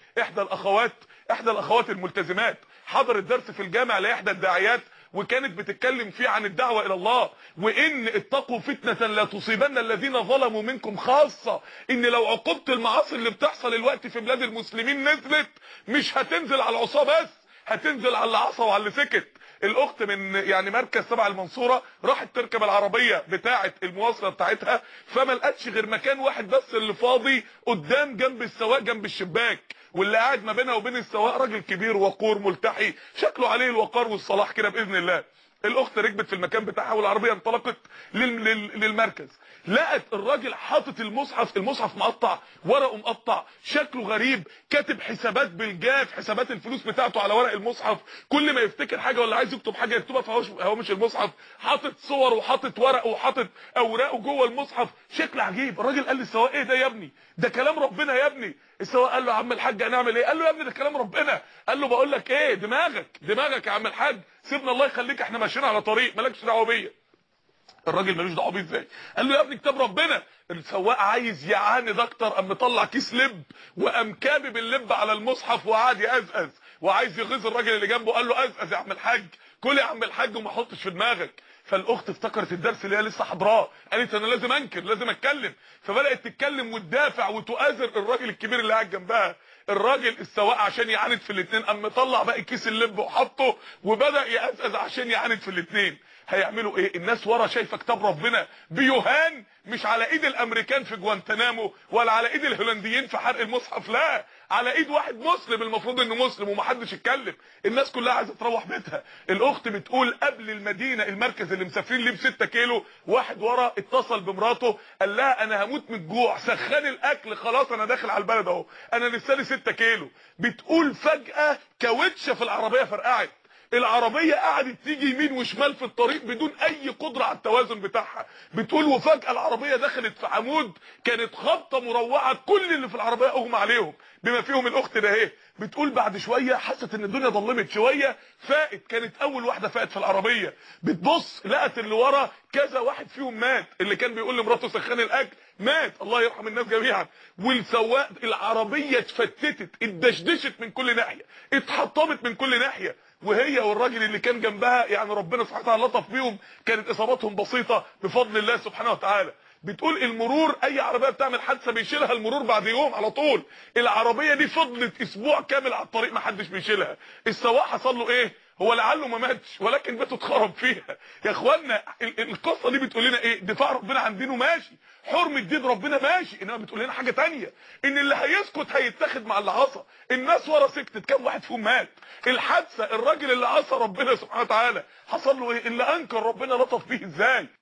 احدى الاخوات احدى الاخوات الملتزمات حضرت درس في الجامع لاحدى الداعيات وكانت بتتكلم فيه عن الدعوة الى الله وان اتقوا فتنة لا تصيبن الذين ظلموا منكم خاصة ان لو عقوبة المعاصي اللي بتحصل الوقت في بلاد المسلمين نزلت مش هتنزل على العصاه بس هتنزل على اللي عصى وعلى اللي سكت الاخت من يعني مركز تبع المنصوره راحت تركب العربيه بتاعه المواصله بتاعتها فما لقتش غير مكان واحد بس اللي فاضي قدام جنب السواق جنب الشباك واللي قاعد ما بينها وبين السواق راجل كبير وقور ملتحي شكله عليه الوقار والصلاح كده باذن الله الاخت ركبت في المكان بتاعها والعربيه انطلقت لل... لل... للمركز لقت الراجل حاطط المصحف المصحف مقطع ورقه مقطع شكله غريب كاتب حسابات بالجاف حسابات الفلوس بتاعته على ورق المصحف كل ما يفتكر حاجه ولا عايز يكتب حاجه يكتبها في هوامش المصحف حاطط صور وحاطط ورق وحاطط اوراقه جوه المصحف شكل عجيب الراجل قال للسواق ايه ده يا ابني ده كلام ربنا يا ابني السواق قال له يا عم الحاج هنعمل ايه قال له يا ابني ده كلام ربنا قال له بقول لك ايه دماغك دماغك يا عم الحاج سيبنا الله يخليك احنا ماشيين على طريق مالكش دعوه بيا الراجل ملوش دعوه بيه ازاي قال له يا ابني كتاب ربنا السواق عايز يعاند اكتر قام مطلع كيس لب وقام كابب اللب على المصحف وقعد يقزقز وعايز يغيظ الراجل اللي جنبه قال له قزقز يا عم الحاج كل يا عم الحاج وما تحطش في دماغك فالاخت افتكرت الدرس اللي هي لسه حضراه قالت انا لازم انكر لازم اتكلم فبدات تتكلم وتدافع وتؤازر الراجل الكبير اللي قاعد جنبها الراجل السواق عشان يعاند في الاثنين قام مطلع باقي كيس اللب وحطه وبدا يقزقز عشان يعاند في الاثنين هيعملوا ايه الناس ورا شايفه كتاب ربنا بيهان مش على ايد الامريكان في جوانتنامو ولا على ايد الهولنديين في حرق المصحف لا على ايد واحد مسلم المفروض انه مسلم ومحدش يتكلم الناس كلها عايزه تروح بيتها الاخت بتقول قبل المدينه المركز اللي مسافرين ليه ب 6 كيلو واحد ورا اتصل بمراته قال لها انا هموت من الجوع سخن الاكل خلاص انا داخل على البلد اهو انا لسه لي 6 كيلو بتقول فجاه كاوتشه في العربيه فرقعت العربيه قعدت تيجي يمين وشمال في الطريق بدون اي قدره على التوازن بتاعها بتقول وفجاه العربيه دخلت في عمود كانت خبطه مروعه كل اللي في العربيه اغمى عليهم بما فيهم الاخت ده اهي بتقول بعد شويه حست ان الدنيا ظلمت شويه فاقت كانت اول واحده فاقت في العربيه بتبص لقت اللي ورا كذا واحد فيهم مات اللي كان بيقول لمراته سخن الاكل مات الله يرحم الناس جميعا والسواق العربيه اتفتتت اتدشدشت من كل ناحيه اتحطمت من كل ناحيه وهي والراجل اللي كان جنبها يعني ربنا سبحانه وتعالى لطف بيهم كانت اصاباتهم بسيطه بفضل الله سبحانه وتعالى بتقول المرور اي عربيه بتعمل حادثه بيشيلها المرور بعد يوم على طول العربيه دي فضلت اسبوع كامل على الطريق ما حدش بيشيلها السواق حصل له ايه هو لعله ما ماتش ولكن بيته اتخرب فيها يا اخوانا القصه دي بتقول لنا ايه دفاع ربنا عن دينه ماشي حرمه دين ربنا ماشي انما بتقول لنا حاجه تانية ان اللي هيسكت هيتاخد مع اللي عصى الناس ورا سكتت كام واحد فيهم مات الحادثه الراجل اللي عصى ربنا سبحانه وتعالى حصل له ايه اللي انكر ربنا لطف بيه ازاي